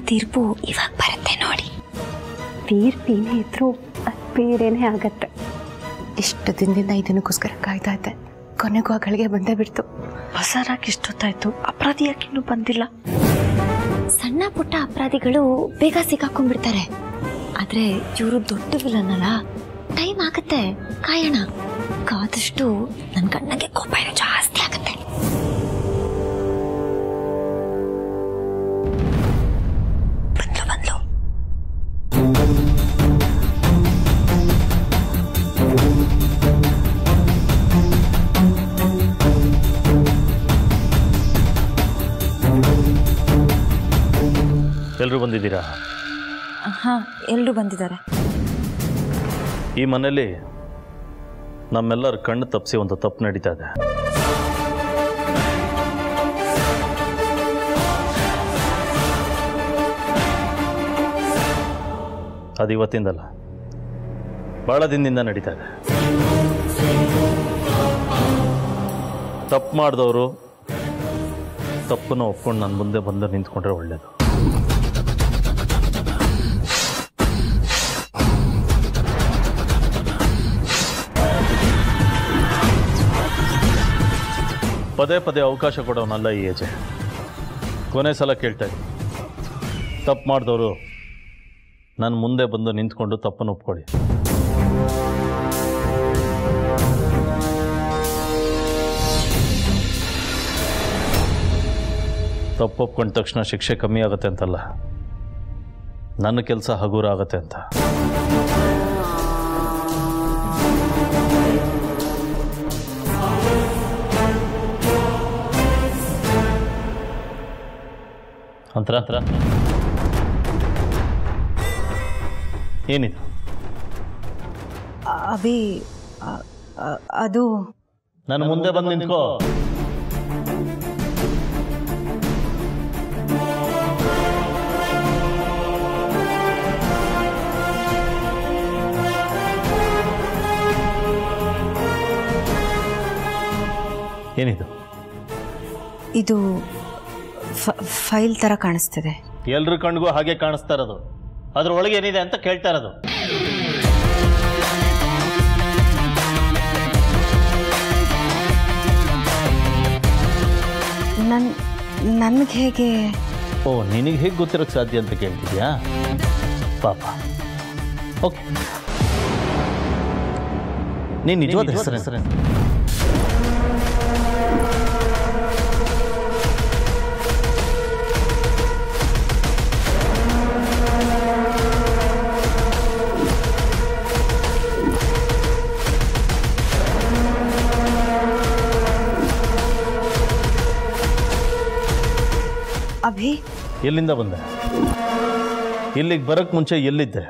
ತೀರ್ಪು ಇವಾಗ ಬರುತ್ತೆ ನೋಡಿ ತೀರ್ಪೇನೇ ಇದ್ರು ಅದು ಬೇರೆನೇ ಆಗತ್ತೆ ಇಷ್ಟು ದಿನದಿಂದ ಇದನ್ನಕ್ಕೋಸ್ಕರ ಕಾಯ್ತಾ ಇದ್ದೆ ಕೊನೆಗೂ ಆ ಗಳಿಗೆ ಬಂದೇ ಬಿಡ್ತು ಬಸಾರಾಗಿ ಇಷ್ಟೊತ್ತಾಯ್ತು ಅಪರಾಧಿ ಯಾಕೆ ಇನ್ನೂ ಬಂದಿಲ್ಲ ಸಣ್ಣ ಪುಟ್ಟ ಅಪರಾಧಿಗಳು ಬೇಗ ಸಿಕ್ಕಾಕೊಂಡ್ಬಿಡ್ತಾರೆ ಆದ್ರೆ ಇವರು ದೊಡ್ಡ ವಿಲನ್ ಅಲ್ಲ ಟೈಮ್ ಆಗತ್ತೆ ಕಾಯೋಣ ಕಾದಷ್ಟು ನನ್ನ ಕಣ್ಣಗೆ ಕೋಪ ಏನೋ ಜಾಸ್ತಿ ಆಗತ್ತೆ ಬಂದ್ಲು ಬಂದ್ಲು ಎಲ್ಲರೂ ಬಂದಿದ್ದೀರಾ ಹಾ ಎಲ್ಲರೂ ಬಂದಿದ್ದಾರೆ ಈ ಮನೆಯಲ್ಲಿ ನಮ್ಮೆಲ್ಲರ ಕಣ್ಣು ತಪ್ಪಿಸಿ ಒಂದು ತಪ್ಪು ನಡೀತಾ ಇದೆ ಅದು ಇವತ್ತಿಂದಲ್ಲ ಭಾಳ ದಿನದಿಂದ ನಡೀತಾ ಇದೆ ತಪ್ಪು ಮಾಡಿದವರು ತಪ್ಪನ್ನು ಒಪ್ಕೊಂಡು ನನ್ನ ಮುಂದೆ ಬಂದು ನಿಂತ್ಕೊಂಡ್ರೆ ಒಳ್ಳೆಯದು ಪದೇ ಪದೇ ಅವಕಾಶ ಕೊಡೋನಲ್ಲ ಈ ಏಜೆ ಕೊನೆ ಸಲ ಕೇಳ್ತಾ ಇದ್ದೀನಿ ತಪ್ಪು ಮಾಡಿದವರು ನನ್ನ ಮುಂದೆ ಬಂದು ನಿಂತ್ಕೊಂಡು ತಪ್ಪನ್ನು ಒಪ್ಕೊಳ್ಳಿ ತಪ್ಪು ಒಪ್ಕೊಂಡ ತಕ್ಷಣ ಶಿಕ್ಷೆ ಕಮ್ಮಿ ಆಗುತ್ತೆ ಅಂತಲ್ಲ ನನ್ನ ಕೆಲಸ ಹಗುರ ಆಗುತ್ತೆ ಅಂತ ಅಂತರ ಅಂತರ ಏನಿದು ಅಭಿ ಅ- ಅ- ಅದು ನನ್ನ ಮುಂದೆ ಬಂದು ನಿಂತ್ಕೋ ಏನಿದು ಇದು ಫೈಲ್ ಥರ ಕಾಣಿಸ್ತಿದೆ ಎಲ್ರ ಕಣ್ಗೂ ಹಾಗೆ ಕಾಣಿಸ್ತಾ ಇರೋದು ಅದ್ರ ಒಳಗೆ ಏನಿದೆ ಅಂತ ಕೇಳ್ತಾ ಇರೋದು ನನ್ ನನ್ಗೆ ಹೇಗೆ ಓ ನಿನಗೆ ಹೇಗೆ ಗೊತ್ತಿರೋಕ್ಕೆ ಸಾಧ್ಯ ಅಂತ ಕೇಳ್ತಿದ್ಯಾ ಪಾಪ ಓಕೆ ನೀನು ನಿಜವಾದ ಹೆಸರು ಅಭಿ ಎಲ್ಲಿಂದ ಬಂದೆ ಇಲ್ಲಿಗೆ ಬರಕ್ಕೆ ಮುಂಚೆ ಎಲ್ಲಿದ್ದೆ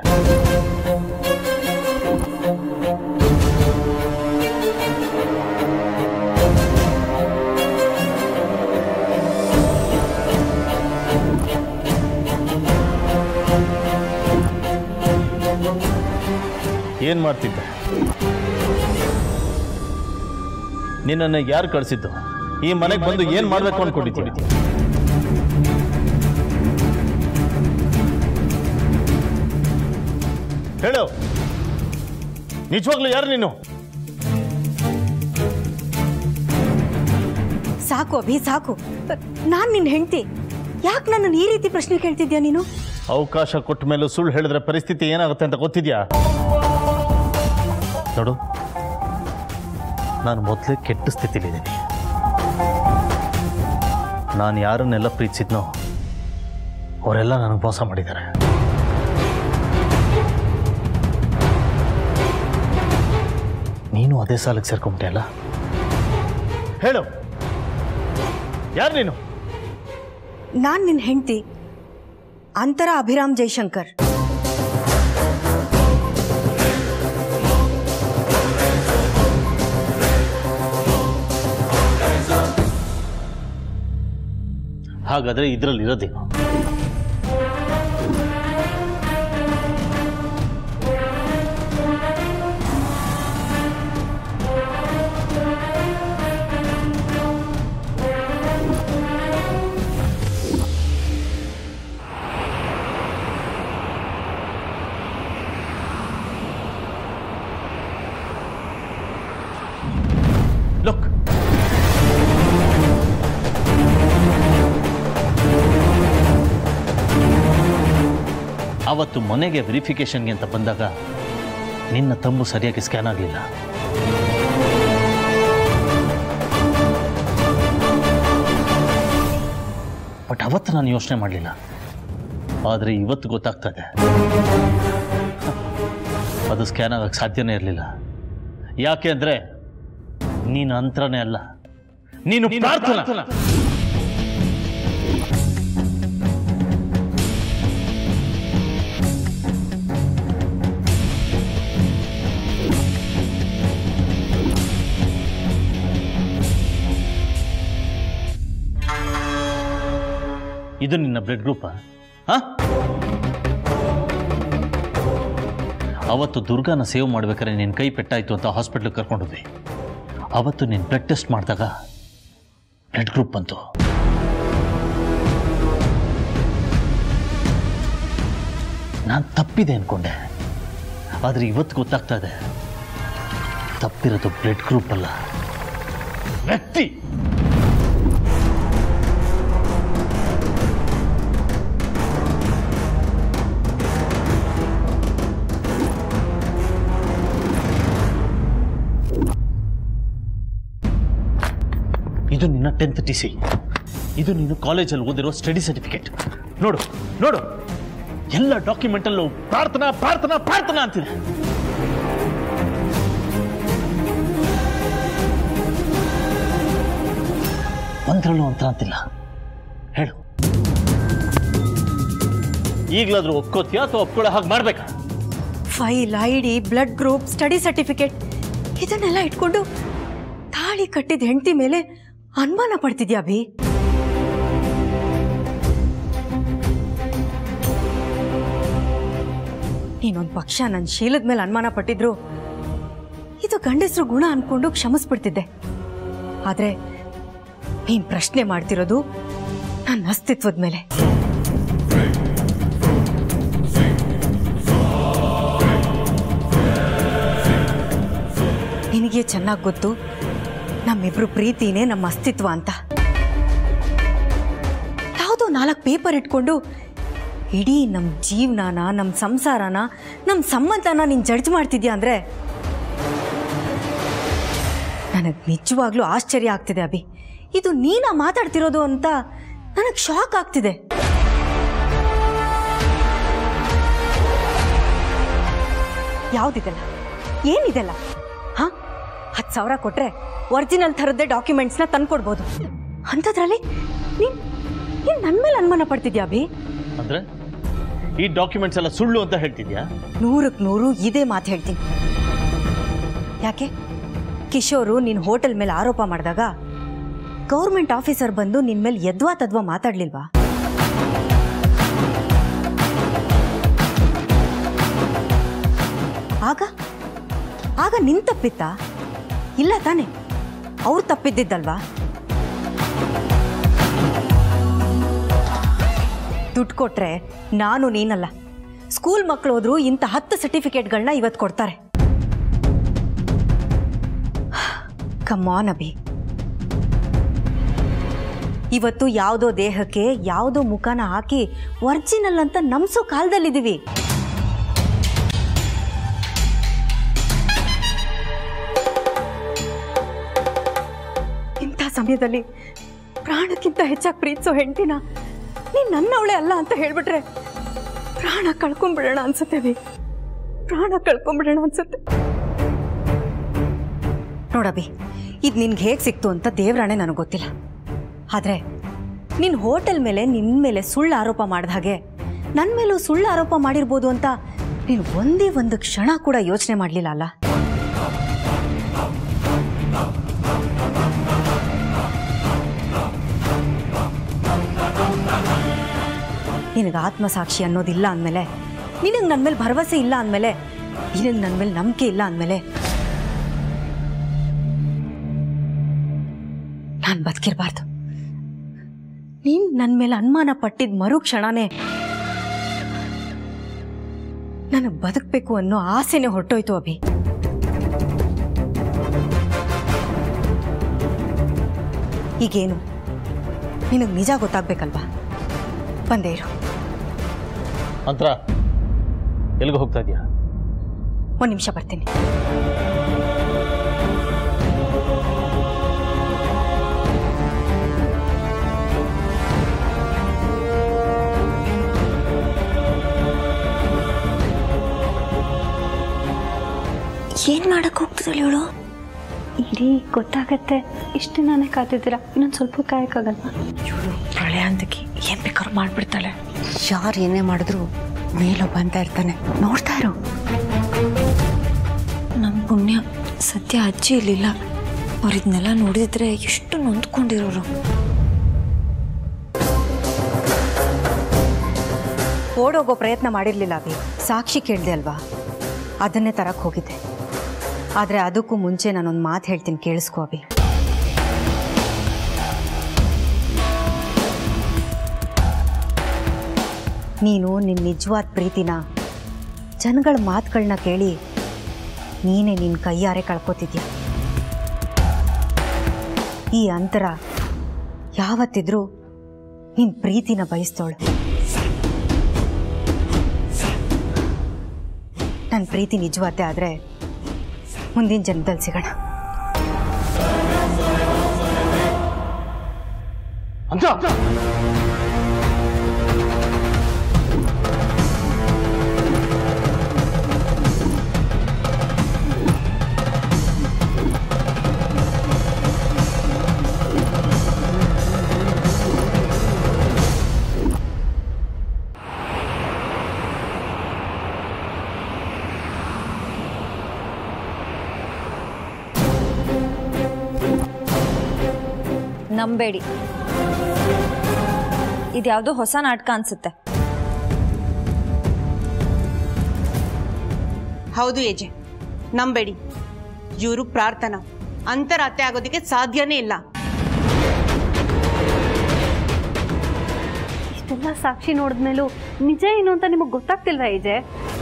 ಏನ್ ಮಾಡ್ತಿದ್ದೆ ನಿನ್ನನ್ನು ಯಾರು ಕಳಿಸಿದ್ದು ಈ ಮನೆಗೆ ಬಂದು ಏನ್ ಮಾಡ್ಬೇಕು ಅನ್ಕೊಂಡಿದ್ದೀನಿ ಹೇಳು ನಿಜವಾಗ್ಲೂ ಯಾರು ನೀನು ಸಾಕು ಅಭಿ ಸಾಕು ನಾನು ನಿನ್ನ ಹೆಂಡ್ತಿ ಯಾಕೆ ನನ್ನನ್ನು ಈ ರೀತಿ ಪ್ರಶ್ನೆ ಕೇಳ್ತಿದ್ಯಾ ನೀನು ಅವಕಾಶ ಕೊಟ್ಟ ಮೇಲೂ ಸುಳ್ಳು ಹೇಳಿದ್ರೆ ಪರಿಸ್ಥಿತಿ ಏನಾಗುತ್ತೆ ಅಂತ ಗೊತ್ತಿದ್ಯಾ ನೋಡು ನಾನು ಮೊದಲೇ ಕೆಟ್ಟ ಸ್ಥಿತಿಲಿದ್ದೀನಿ ನಾನು ಯಾರನ್ನೆಲ್ಲ ಪ್ರೀತಿಸಿದ್ನೋ ಅವರೆಲ್ಲ ನನಗೆ ಮೋಸ ಮಾಡಿದ್ದಾರೆ ನೀನು ಅದೇ ಸಾಲಕ್ಕೆ ಸೇರ್ಕೊಂಬಿಟ್ಟೆ ಅಲ್ಲ ಹೇಳು ಯಾರು ನೀನು ನಾನು ನಿನ್ನ ಹೆಂಡ್ತಿ ಅಂತರ ಅಭಿರಾಮ್ ಜೈಶಂಕರ್ ಹಾಗಾದ್ರೆ ಇದರಲ್ಲಿ ಇರೋದೇನು ಆವತ್ತು ಮನೆಗೆ ವೆರಿಫಿಕೇಷನ್ಗೆ ಅಂತ ಬಂದಾಗ ನಿನ್ನ ತಂಬು ಸರಿಯಾಗಿ ಸ್ಕ್ಯಾನ್ ಆಗಲಿಲ್ಲ ಬಟ್ ಅವತ್ತು ನಾನು ಯೋಚನೆ ಮಾಡಲಿಲ್ಲ ಆದರೆ ಇವತ್ತು ಗೊತ್ತಾಗ್ತದೆ ಅದು ಸ್ಕ್ಯಾನ್ ಆಗಕ್ಕೆ ಸಾಧ್ಯನೇ ಇರಲಿಲ್ಲ ಯಾಕೆ ಅಂದರೆ ನೀನು ಅಂತರನೇ ಅಲ್ಲ ನೀನು ಪ್ರಾರ್ಥನಾ ಇದು ನಿನ್ನ ಬ್ಲಡ್ ಗ್ರೂಪಾ ಹಾ ಅವತ್ತು ದುರ್ಗಾನ ಸೇವ್ ಮಾಡ್ಬೇಕಾದ್ರೆ ನಿನ್ನ ಕೈ ಪೆಟ್ಟಾಯಿತು ಅಂತ ಹಾಸ್ಪಿಟ್ಲಿಗೆ ಕರ್ಕೊಂಡೋದ್ವಿ ಅವತ್ತು ನೀನು ಬ್ಲಡ್ ಟೆಸ್ಟ್ ಮಾಡಿದಾಗ ಬ್ಲಡ್ ಗ್ರೂಪ್ ಬಂತು ನಾನು ತಪ್ಪಿದೆ ಅನ್ಕೊಂಡೆ ಆದರೆ ಇವತ್ತು ಗೊತ್ತಾಗ್ತಾ ಇದೆ ತಪ್ಪಿರೋದು ಬ್ಲಡ್ ಗ್ರೂಪ್ ಅಲ್ಲ ವ್ಯಕ್ತಿ ಇದು ನಿನ್ನ ಟೆಂತ್ ಟಿ ಸಿ ಇದು ನೀನು ಕಾಲೇಜಲ್ಲಿ ಓದಿರೋ ಸ್ಟಡಿ ಸರ್ಟಿಫಿಕೇಟ್ ನೋಡು ನೋಡು ಎಲ್ಲ ಡಾಕ್ಯುಮೆಂಟಲ್ಲೂ ಪ್ರಾರ್ಥನಾ ಪ್ರಾರ್ಥನಾ ಪ್ರಾರ್ಥನಾ ಅಂತಿದೆ ಒಂದ್ರಲ್ಲೂ ಒಂಥರ ಅಂತಿಲ್ಲ ಹೇಳು ಈಗಲಾದ್ರೂ ಒಪ್ಕೋತೀಯಾ ಅಥವಾ ಒಪ್ಕೊಳ್ಳೋ ಹಾಗೆ ಮಾಡ್ಬೇಕಾ file I D blood group study certificate ಇದನ್ನೆಲ್ಲ ಇಟ್ಕೊಂಡು ತಾಳಿ ಕಟ್ಟಿದ ಹೆಂಡತಿ ಮೇಲೆ ಅನುಮಾನ ಪಡ್ತಿದ್ಯಾ ಅಭಿ ನೀನೊಂದು ಪಕ್ಷ ನನ್ನ ಶೀಲದ ಮೇಲೆ ಅನುಮಾನ ಪಟ್ಟಿದ್ರು ಇದು ಗಂಡಸರು ಗುಣ ಅನ್ಕೊಂಡು ಕ್ಷಮಿಸ್ಬಿಡ್ತಿದ್ದೆ ಆದ್ರೆ ನೀನ್ ಪ್ರಶ್ನೆ ಮಾಡ್ತಿರೋದು ನನ್ನ ಅಸ್ತಿತ್ವದ ಮೇಲೆ ನಿನಗೆ ಚೆನ್ನಾಗಿ ಗೊತ್ತು ನಮ್ಮಿಬ್ರು ಪ್ರೀತಿನೇ ನಮ್ಮ ಅಸ್ತಿತ್ವ ಅಂತ ಯಾವುದೋ ನಾಲ್ಕು ಪೇಪರ್ ಇಟ್ಕೊಂಡು ಇಡೀ ನಮ್ಮ ಜೀವನನ ನಮ್ಮ ಸಂಸಾರನ ನಮ್ಮ ಸಂಬಂಧನ ನೀನು ಜಡ್ಜ್ ಮಾಡ್ತಿದ್ಯಾ ಅಂದರೆ ನನಗೆ ನಿಜವಾಗ್ಲೂ ಆಶ್ಚರ್ಯ ಆಗ್ತಿದೆ ಅಭಿ ಇದು ನೀನ ಮಾತಾಡ್ತಿರೋದು ಅಂತ ನನಗೆ ಶಾಕ್ ಆಗ್ತಿದೆ ಯಾವುದಿದೆಲ್ಲ ಏನಿದೆಲ್ಲ ಹಾ ಹತ್ತು ಸಾವಿರ ಕೊಟ್ರೆ ಒರಿಜಿನಲ್ ಥರದ್ದೇ ಡಾಕ್ಯುಮೆಂಟ್ಸ್ನ ತಂದ್ಕೊಡ್ಬೋದು ಅಂಥದ್ರಲ್ಲಿ ನೀನ್ ನೀನ್ ನನ್ನ ಮೇಲೆ ಅನುಮಾನ ಪಡ್ತಿದ್ಯಾ ಅಭಿ ಅಂದ್ರೆ ಈ ಡಾಕ್ಯುಮೆಂಟ್ಸ್ ಎಲ್ಲ ಸುಳ್ಳು ಅಂತ ಹೇಳ್ತಿದ್ಯಾ ನೂರಕ್ಕೆ ನೂರು ಇದೇ ಮಾತು ಹೇಳ್ತೀನಿ ಯಾಕೆ ಕಿಶೋರು ನಿನ್ನ ಹೋಟೆಲ್ ಮೇಲೆ ಆರೋಪ ಮಾಡಿದಾಗ ಗೌರ್ಮೆಂಟ್ ಆಫೀಸರ್ ಬಂದು ನಿನ್ನ ಮೇಲೆ ಯದ್ವಾ ತದ್ವಾ ಮಾತಾಡ್ಲಿಲ್ವಾ ಆಗ ಆಗ ನಿನ್ ತಪ್ಪಿತ್ತಾ ಇಲ್ಲ ತಾನೆ ಅವ್ರು ತಪ್ಪಿದ್ದಿದ್ದಲ್ವಾ ದುಡ್ಡು ಕೊಟ್ರೆ ನಾನು ನೀನಲ್ಲ ಸ್ಕೂಲ್ ಮಕ್ಕಳು ಹೋದ್ರು ಇಂಥ ಹತ್ತು ಸರ್ಟಿಫಿಕೇಟ್ಗಳನ್ನ ಇವತ್ತು ಕೊಡ್ತಾರೆ ಕಮಾನ್ ಅಭಿ ಇವತ್ತು ಯಾವುದೋ ದೇಹಕ್ಕೆ ಯಾವುದೋ ಮುಖನ ಹಾಕಿ ಒರಿಜಿನಲ್ ಅಂತ ನಂಬಿಸೋ ಕಾಲದಲ್ಲಿದ್ದೀವಿ ಇಂಥ ಸಮಯದಲ್ಲಿ ಪ್ರಾಣಕ್ಕಿಂತ ಹೆಚ್ಚಾಗಿ ಪ್ರೀತಿಸೋ ಹೆಂಡತಿನ ನೀನ್ ನನ್ನವಳೆ ಅಲ್ಲ ಅಂತ ಹೇಳ್ಬಿಟ್ರೆ ಪ್ರಾಣ ಕಳ್ಕೊಂಡ್ಬಿಡೋಣ ಅನ್ಸುತ್ತೆ ಬಿ ಪ್ರಾಣ ಕಳ್ಕೊಂಡ್ಬಿಡೋಣ ಅನ್ಸುತ್ತೆ ನೋಡಬಿ ಇದು ನಿನ್ಗೆ ಹೇಗೆ ಸಿಕ್ತು ಅಂತ ದೇವ್ರಾಣೆ ನನಗೆ ಗೊತ್ತಿಲ್ಲ ಆದರೆ ನಿನ್ನ ಹೋಟೆಲ್ ಮೇಲೆ ನಿನ್ನ ಮೇಲೆ ಸುಳ್ಳು ಆರೋಪ ಮಾಡಿದ ಹಾಗೆ ನನ್ನ ಮೇಲೂ ಸುಳ್ಳು ಆರೋಪ ಮಾಡಿರ್ಬೋದು ಅಂತ ನೀನು ಒಂದೇ ಒಂದು ಕ್ಷಣ ಕೂಡ ಯೋಚನೆ ಮಾಡಲಿಲ್ಲ ಅಲ್ಲ ನಿನಗೆ ಆತ್ಮಸಾಕ್ಷಿ ಅನ್ನೋದಿಲ್ಲ ಅಂದಮೇಲೆ ನಿನಗೆ ನನ್ನ ಮೇಲೆ ಭರವಸೆ ಇಲ್ಲ ಅಂದಮೇಲೆ ನಿನಗೆ ನನ್ನ ಮೇಲೆ ನಂಬಿಕೆ ಇಲ್ಲ ಅಂದಮೇಲೆ ನಾನು ಬದುಕಿರಬಾರ್ದು ನೀನು ನನ್ನ ಮೇಲೆ ಅನುಮಾನ ಪಟ್ಟಿದ್ದ ಮರು ಕ್ಷಣನೇ ನನಗೆ ಬದುಕಬೇಕು ಅನ್ನೋ ಆಸೆನೇ ಹೊರಟೋಯ್ತು ಅಭಿ ಈಗೇನು ನಿನಗೆ ನಿಜ ಗೊತ್ತಾಗ್ಬೇಕಲ್ವಾ ಬಂದೇ ಇರು ಅಂತರ ಎಲ್ಲಿಗೆ ಹೋಗ್ತಾ ಇದೀಯಾ ಒಂದು ನಿಮಿಷ ಬರ್ತೀನಿ ಏನ್ ಮಾಡಕ್ ಹೋಗ್ತಿದ್ದಾಳೆ ಇವಳು ಇಡೀ ಗೊತ್ತಾಗತ್ತೆ ಇಷ್ಟು ನಾನೇ ಕಾತಿದ್ದೀರಾ ಇನ್ನೊಂದು ಸ್ವಲ್ಪ ಕಾಯಕ್ಕಾಗಲ್ವಾ ಇವಳು ಪ್ರಳಯ ಅಂತಕಿ ಏನ್ ಬೇಕಾದ್ರೂ ಮಾಡ್ಬಿಡ್ತಾಳೆ ಯಾರು ಏನೇ ಮಾಡಿದ್ರು ಮೇಲೊಬ್ಬ ಅಂತ ಇರ್ತಾನೆ ನೋಡ್ತಾ ಇರು ನಮ್ಮ ಪುಣ್ಯ ಸದ್ಯ ಅಜ್ಜಿ ಇರ್ಲಿಲ್ಲ ಅವ್ರು ಇದನ್ನೆಲ್ಲ ನೋಡಿದ್ರೆ ಎಷ್ಟು ನೊಂದ್ಕೊಂಡಿರೋರು ಓಡೋಗೋ ಪ್ರಯತ್ನ ಮಾಡಿರಲಿಲ್ಲ ಅಭಿ ಸಾಕ್ಷಿ ಕೇಳಿದೆ ಅಲ್ವಾ ಅದನ್ನೇ ತರಕ್ಕೆ ಹೋಗಿದ್ದೆ ಆದರೆ ಅದಕ್ಕೂ ಮುಂಚೆ ನಾನೊಂದು ಮಾತು ಹೇಳ್ತೀನಿ ಕೇಳಿಸ್ಕೋ ಅಭಿ ನೀನು ನಿನ್ನ ನಿಜವಾದ ಪ್ರೀತಿನ ಜನಗಳ ಮಾತುಗಳನ್ನ ಕೇಳಿ ನೀನೇ ನಿನ್ನ ಕೈಯಾರೆ ಕಳ್ಕೊತಿದ್ಯ ಈ ಅಂತರ ಯಾವತ್ತಿದ್ರೂ ನಿನ್ನ ಪ್ರೀತಿನ ಬಯಸ್ತೋಳು ನನ್ನ ಪ್ರೀತಿ ನಿಜವಾದ್ದೇ ಆದರೆ ಮುಂದಿನ ಜನ್ಮದಲ್ಲಿ ಸಿಗೋಣ ಅಂತ ನಂಬೇಡಿ ಇದ್ಯಾವುದೋ ಹೊಸ ನಾಟಕ ಅನ್ಸುತ್ತೆ ಹೌದು ಯಜೆ ನಂಬೇಡಿ ಇವರು ಪ್ರಾರ್ಥನಾ ಅಂತರಾತ್ಯ ಆಗೋದಕ್ಕೆ ಸಾಧ್ಯನೇ ಇಲ್ಲ ಇಷ್ಟೆಲ್ಲ ಸಾಕ್ಷಿ ನೋಡಿದ್ಮೇಲೂ ನಿಜ ಏನು ಅಂತ ನಿಮಗೆ ಗೊತ್ತಾಗ್ತಿಲ್ವಾ ಈಜೆ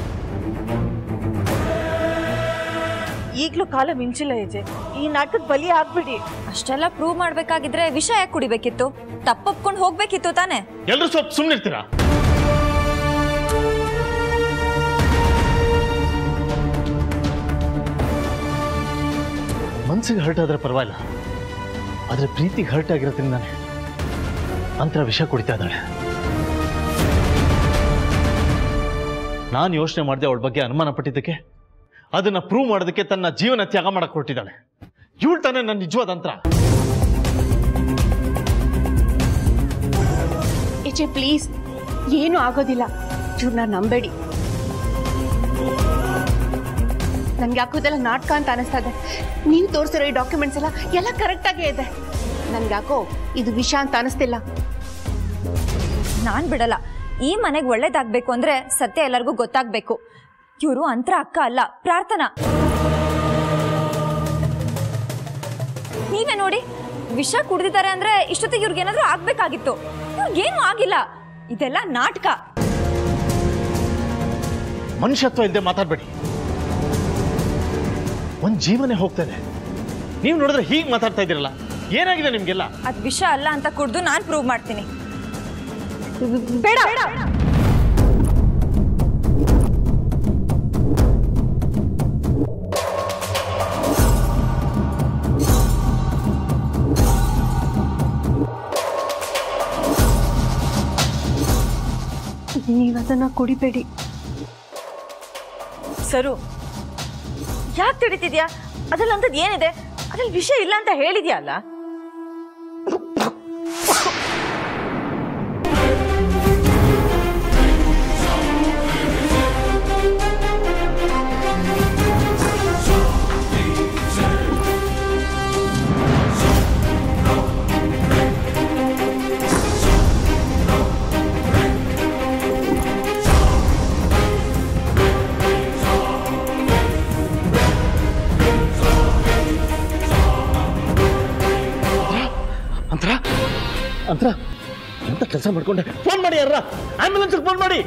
ಈಗಲೂ ಕಾಲ ಮಿಂಚಿಲ್ಲ ಏಜೆ ಈ ನಾಟಕದ ಬಲಿ ಆಗ್ಬಿಡಿ ಅಷ್ಟೆಲ್ಲ ಪ್ರೂವ್ ಮಾಡ್ಬೇಕಾಗಿದ್ರೆ ವಿಷ ಯಾಕೆ ಕುಡಿಬೇಕಿತ್ತು ತಪ್ಪೊಪ್ಕೊಂಡು ಹೋಗ್ಬೇಕಿತ್ತು ತಾನೇ ಎಲ್ಲರೂ ಸ್ವಲ್ಪ ಸುಮ್ಮನಿರ್ತೀರಾ ಮನ್ಸಿಗೆ ಹರ್ಟ್ ಆದ್ರೆ ಪರವಾಗಿಲ್ಲ ಆದ್ರೆ ಪ್ರೀತಿಗೆ ಹರ್ಟ್ ಆಗಿರೋದ್ರಿಂದಾನೆ ಅಂತರ ವಿಷ ಕುಡಿತಾ ಇದ್ದಾಳೆ ನಾನು ಯೋಚನೆ ಮಾಡಿದೆ ಅವಳ ಬಗ್ಗೆ ಅನುಮಾನ ಪಟ್ಟಿದ್ದಕ್ಕೆ ಅದನ್ನ ಪ್ರೂವ್ ಮಾಡೋದಕ್ಕೆ ತನ್ನ ಜೀವನ ತ್ಯಾಗ ಮಾಡಕ್ ಹೊರಟಿದ್ದಾಳೆ ಇವಳು ತಾನೇ ನನ್ನ ನಿಜವಾದ ಅಂತರ ಯಜೆ ಪ್ಲೀಸ್ ಏನು ಆಗೋದಿಲ್ಲ ಇವ್ರನ್ನ ನಂಬೇಡಿ ನನ್ಗೆ ಯಾಕೋದೆಲ್ಲ ನಾಟಕ ಅಂತ ಅನಿಸ್ತಾ ಇದೆ ನೀವು ತೋರಿಸಿರೋ ಈ ಡಾಕ್ಯುಮೆಂಟ್ಸ್ ಎಲ್ಲ ಎಲ್ಲ ಕರೆಕ್ಟಾಗೇ ಇದೆ ನನ್ಗೆ ಯಾಕೋ ಇದು ವಿಷ ಅಂತ ಅನಿಸ್ತಿಲ್ಲ ನಾನ್ ಬಿಡಲ್ಲ ಈ ಮನೆಗೆ ಒಳ್ಳೇದಾಗ್ಬೇಕು ಅಂದ್ರೆ ಸತ್ಯ ಎಲ್ಲರಿಗೂ ಗೊತ್ತಾಗ್ಬೇಕು ಇವರು ಅಂತರ ಅಕ್ಕ ಅಲ್ಲ ಪ್ರಾರ್ಥನಾ ನೀವೇ ನೋಡಿ ವಿಷ ಕುಡ್ದಿದ್ದಾರೆ ಅಂದ್ರೆ ಇಷ್ಟೊತ್ತಿಗೆ ಇವ್ರಿಗೇನಾದ್ರೂ ಆಗ್ಬೇಕಾಗಿತ್ತು ಇವ್ರಿಗೇನು ಆಗಿಲ್ಲ ಇದೆಲ್ಲ ನಾಟಕ ಮನುಷ್ಯತ್ವ ಇಲ್ಲದೆ ಮಾತಾಡ್ಬೇಡಿ ಒಂದ್ ಜೀವನೇ ಹೋಗ್ತಾ ಇದೆ ನೀವು ನೋಡಿದ್ರೆ ಹೀಗೆ ಮಾತಾಡ್ತಾ ಇದ್ದೀರಲ್ಲ ಏನಾಗಿದೆ ನಿಮ್ಗೆಲ್ಲ ಅದ್ ವಿಷ ಅಲ್ಲ ಅಂತ ಕುಡ್ದು ನಾನ್ ಪ್ರೂವ್ ಮಾಡ್ತೀನಿ ಬೇಡ ಬೇಡ ನೀವು ಅದನ್ನ ಕುಡಿಬೇಡಿ ಸರು ಯಾಕೆ ತಿಳಿತಿದ್ಯಾ ಅದ್ರಲ್ಲಿ ಅಂತದ್ ಏನಿದೆ ಅದ್ರಲ್ಲಿ ವಿಷಯ ಇಲ್ಲ ಅಂತ ಹೇಳಿದ್ಯಲ್ಲ ಅಂತರ ಅಂತರ ಎಂತ ಕೆಲಸ ಮಾಡ್ಕೊಂಡೆ ಫೋನ್ ಮಾಡಿ ಯಾರ ಆಂಬ್ಯುಲೆನ್ಸ್ ಫೋನ್ ಮಾಡಿ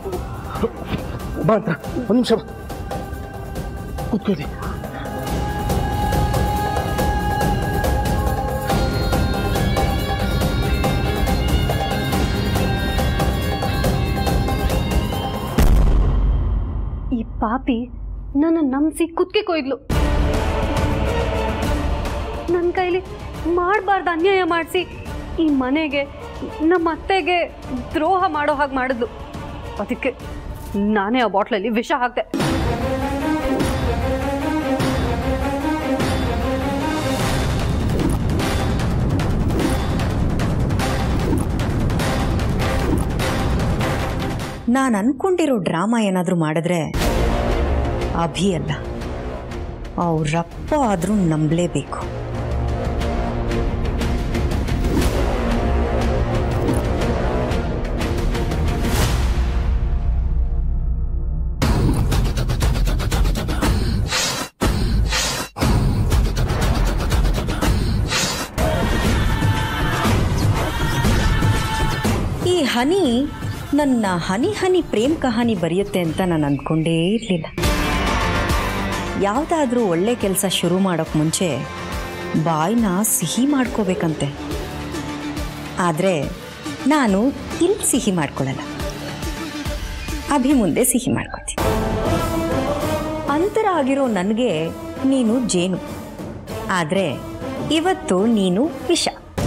ಬಾ ಅಂತರ ಒಂದ್ ನಿಮಿಷ ಬಾ ಕೂತ್ಕೊಳ್ಳಿ ಪಾಪಿ ನನ್ನ ನಂಬಿಸಿ ಕುತ್ತಿಗೆ ಕೊಯ್ದ್ಲು ನನ್ನ ಕೈಲಿ ಮಾಡಬಾರ್ದು ಅನ್ಯಾಯ ಮಾಡಿಸಿ ಈ ಮನೆಗೆ ನಮ್ಮ ಅತ್ತೆಗೆ ದ್ರೋಹ ಮಾಡೋ ಹಾಗೆ ಮಾಡಿದ್ಲು ಅದಕ್ಕೆ ನಾನೇ ಆ ಬಾಟ್ಲಲ್ಲಿ ವಿಷ ಹಾಕ್ದೆ ನಾನು ಅನ್ಕೊಂಡಿರೋ ಡ್ರಾಮಾ ಏನಾದರೂ ಮಾಡಿದ್ರೆ ಅಭಿ ಅಲ್ಲ ಅವ್ರಪ್ಪ ಆದರೂ ನಂಬಲೇಬೇಕು ಈ ಹನಿ ನನ್ನ ಹನಿ ಹನಿ ಪ್ರೇಮ್ ಕಹಾನಿ ಬರೆಯುತ್ತೆ ಅಂತ ನಾನು ಅಂದ್ಕೊಂಡೇ ಇರಲಿಲ್ಲ ಯಾವುದಾದ್ರೂ ಒಳ್ಳೆ ಕೆಲಸ ಶುರು ಮಾಡೋಕ್ಕೆ ಮುಂಚೆ ಬಾಯ್ನ ಸಿಹಿ ಮಾಡ್ಕೋಬೇಕಂತೆ ಆದರೆ ನಾನು ಇಲ್ಲಿ ಸಿಹಿ ಮಾಡ್ಕೊಳ್ಳಲ್ಲ ಅಭಿ ಮುಂದೆ ಸಿಹಿ ಮಾಡ್ಕೊತೀನಿ ಅಂತರ ಆಗಿರೋ ನನಗೆ ನೀನು ಜೇನು ಆದರೆ ಇವತ್ತು ನೀನು ವಿಷ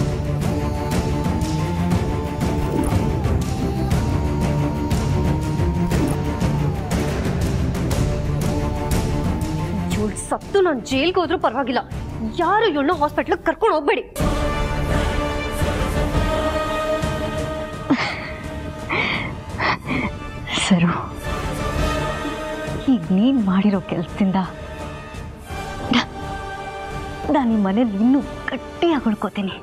ಇವಳು ಸತ್ತು ನಾನು ಜೈಲ್ಗೆ ಹೋದ್ರೂ ಪರವಾಗಿಲ್ಲ ಯಾರು ಇವಳನ್ನ ಹಾಸ್ಪಿಟ್ಲಿಗೆ ಕರ್ಕೊಂಡು ಹೋಗ್ಬೇಡಿ ಸರು ಈಗ ನೀನು ಮಾಡಿರೋ ಕೆಲಸದಿಂದ ನಾನು ಈ ಮನೇಲಿ ಇನ್ನೂ ಗಟ್ಟಿಯಾಗಿ ಉಳ್ಕೋತೀನಿ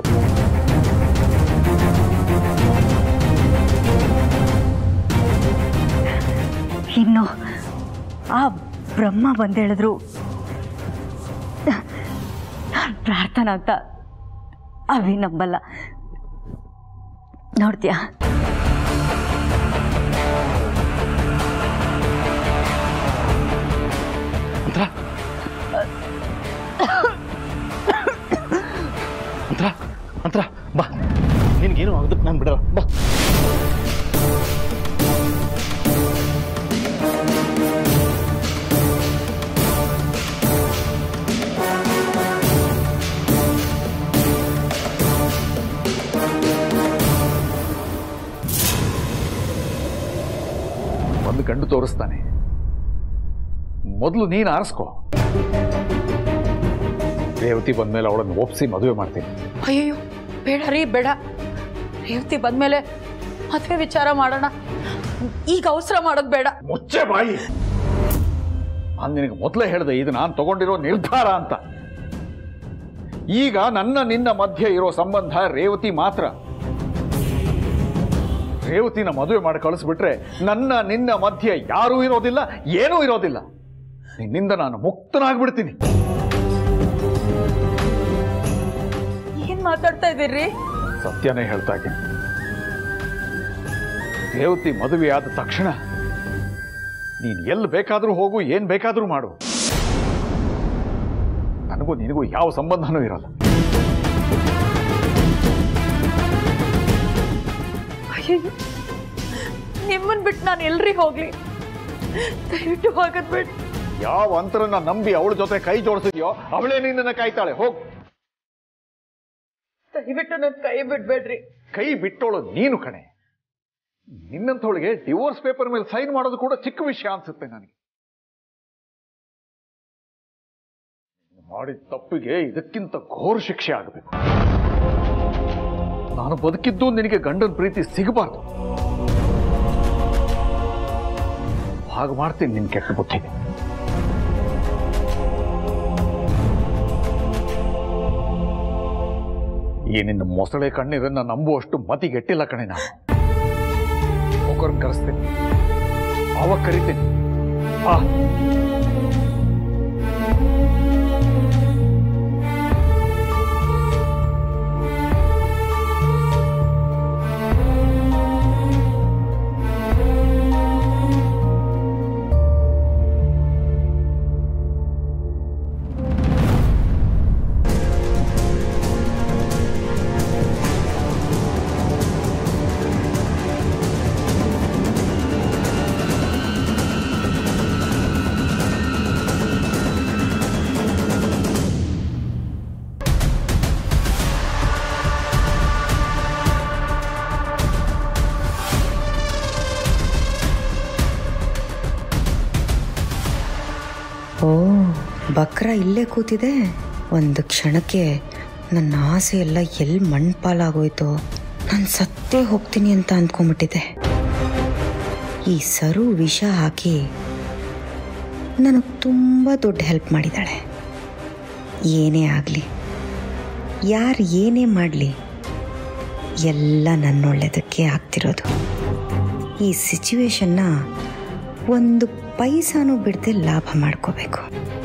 ಇನ್ನು ಆ ಬ್ರಹ್ಮ ಬಂದೇಳಿದ್ರು ನಾನು ಪ್ರಾರ್ಥನಾ ಅಂತ ಅವಿ ನಂಬಲ್ಲ ನೋಡ್ತೀಯಾ ಅಂತರ ಅಂತರ ಅಂತರ ಬಾ ನಿನ್ಗೇನು ಆಗೋದಕ್ಕೆ ನಾನು ಬಿಡಲ್ಲ ಬಾ ಒಂದು ಗಂಡು ತೋರಿಸ್ತಾನೆ ಮೊದಲು ನೀನು ಆರಿಸ್ಕೋ ರೇವತಿ ಬಂದ್ಮೇಲೆ ಅವಳನ್ನು ಒಪ್ಸಿ ಮದುವೆ ಮಾಡ್ತೀನಿ ಅಯ್ಯಯ್ಯೋ ಬೇಡ ರೀ ಬೇಡ ರೇವತಿ ಬಂದ್ಮೇಲೆ ಮದುವೆ ವಿಚಾರ ಮಾಡೋಣ ಈಗ ಅವಸರ ಮಾಡೋದು ಬೇಡ ಮುಚ್ಚೆ ಬಾಯಿ ನಾನು ನಿನಗೆ ಮೊದಲೇ ಹೇಳಿದೆ ಇದು ನಾನು ತಗೊಂಡಿರೋ ನಿರ್ಧಾರ ಅಂತ ಈಗ ನನ್ನ ನಿನ್ನ ಮಧ್ಯೆ ಇರೋ ಸಂಬಂಧ ರೇವತಿ ಮಾತ್ರ ರೇವತಿನ ಮದುವೆ ಮಾಡಿ ಕಳಿಸ್ಬಿಟ್ರೆ ನನ್ನ ನಿನ್ನ ಮಧ್ಯೆ ಯಾರೂ ಇರೋದಿಲ್ಲ ಏನೂ ಇರೋದಿಲ್ಲ ನಿನ್ನಿಂದ ನಾನು ಮುಕ್ತನಾಗ್ಬಿಡ್ತೀನಿ ಏನ್ ಮಾತಾಡ್ತಾ ಇದ್ದೀರಿ ಸತ್ಯನೇ ಹೇಳ್ತಾ ಇದ್ದೀನಿ ರೇವತಿ ಮದುವೆ ಆದ ತಕ್ಷಣ ನೀನು ಎಲ್ಲಿ ಬೇಕಾದರೂ ಹೋಗು ಏನ್ ಬೇಕಾದರೂ ಮಾಡು ನನಗೂ ನಿನಗೂ ಯಾವ ಸಂಬಂಧನೂ ಇರಲ್ಲ ಅಯ್ಯಯ್ಯೋ ನಿಮ್ಮನ್ ಬಿಟ್ಟು ನಾನು ಎಲ್ರಿ ಹೋಗ್ಲಿ ದಯವಿಟ್ಟು ಹೋಗದ್ ಬಿಟ್ಟು ಯಾವ ಅಂತರನ್ನ ನಂಬಿ ಅವಳ ಜೊತೆ ಕೈ ಜೋಡಿಸಿದ್ಯೋ ಅವಳೇ ನಿನ್ನನ್ನು ಕಾಯ್ತಾಳೆ ಹೋಗ್ ದಯವಿಟ್ಟು ನನ್ನ ಕೈ ಬಿಡ್ಬೇಡ್ರಿ ಕೈ ಬಿಟ್ಟೋಳು ನೀನು ಕಣೆ ನಿನ್ನಂಥವಳಿಗೆ ಡಿವೋರ್ಸ್ ಪೇಪರ್ ಮೇಲೆ ಸೈನ್ ಮಾಡೋದು ಕೂಡ ಚಿಕ್ಕ ವಿಷಯ ಅನ್ಸುತ್ತೆ ನನಗೆ ನೀನು ಮಾಡಿದ ತಪ್ಪಿಗೆ ಇದಕ್ಕಿಂತ ಘೋರ ಶಿಕ್ಷೆ ಆಗಬೇಕು ನಾನು ಬದುಕಿದ್ದು ನಿನಗೆ ಗಂಡನ ಪ್ರೀತಿ ಸಿಗಬಾರ್ದು ಹಾಗೆ ಮಾಡ್ತೀನಿ ನಿನ್ ಕೆಟ್ಟ ಬುದ್ಧಿಗೆ ಈ ನಿನ್ನ ಮೊಸಳೆ ಕಣ್ಣೀರನ್ನ ನಂಬುವಷ್ಟು ಮತಿಗೆಟ್ಟಿಲ್ಲ ಕಣೆ ನಾನು ಒಬ್ಬರನ್ನ ಕರೆಸ್ತೀನಿ ಅವಾಗ ಕರಿತೀನಿ ಆ ಬಕ್ರ ಇಲ್ಲೇ ಕೂತಿದೆ ಒಂದು ಕ್ಷಣಕ್ಕೆ ನನ್ನ ಆಸೆ ಎಲ್ಲ ಎಲ್ಲಿ ಮಣ್ಪಾಲಾಗೋಯ್ತೋ ನಾನು ಸತ್ತೇ ಹೋಗ್ತೀನಿ ಅಂತ ಅಂದ್ಕೊಂಬಿಟ್ಟಿದ್ದೆ ಈ ಸರು ವಿಷ ಹಾಕಿ ನನಗೆ ತುಂಬ ದೊಡ್ಡ ಹೆಲ್ಪ್ ಮಾಡಿದ್ದಾಳೆ ಏನೇ ಆಗಲಿ ಯಾರು ಏನೇ ಮಾಡಲಿ ಎಲ್ಲ ನನ್ನೊಳ್ಳೆದಕ್ಕೆ ಆಗ್ತಿರೋದು ಈ ಸಿಚುವೇಶನ್ನ ಒಂದು ಪೈಸಾನು ಬಿಡದೆ ಲಾಭ ಮಾಡ್ಕೋಬೇಕು